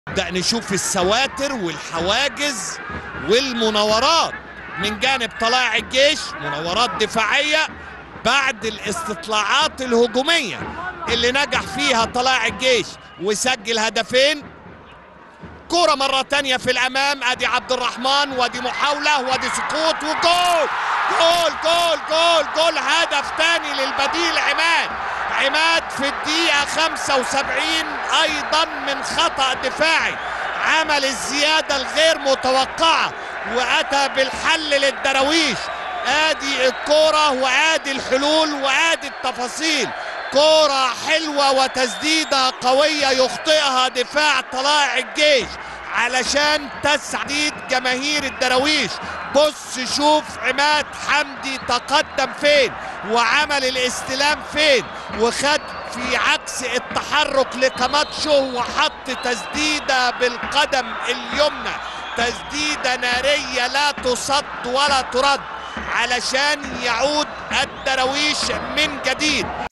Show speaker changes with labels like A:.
A: نبدأ نشوف السواتر والحواجز والمناورات من جانب طلائع الجيش مناورات دفاعية بعد الاستطلاعات الهجومية اللي نجح فيها طلائع الجيش وسجل هدفين كرة مرة تانية في الأمام أدي عبد الرحمن وادي محاولة وادي سقوط وجول جول جول جول جول هدف تاني للبديل عماد عماد في الدقيقة 75 أيضا من خطأ دفاعي عمل الزيادة الغير متوقعة وأتى بالحل للدراويش آدي الكرة وآدي الحلول وآدي التفاصيل كرة حلوة وتسديدة قوية يخطئها دفاع طلائع الجيش علشان تسعيد جماهير الدراويش بص شوف عماد حمدي تقدم فين وعمل الاستلام فين وخد في عكس التحرك لكاماتشو وحط تسديدة بالقدم اليمنى تسديدة نارية لا تصد ولا ترد علشان يعود الدراويش من جديد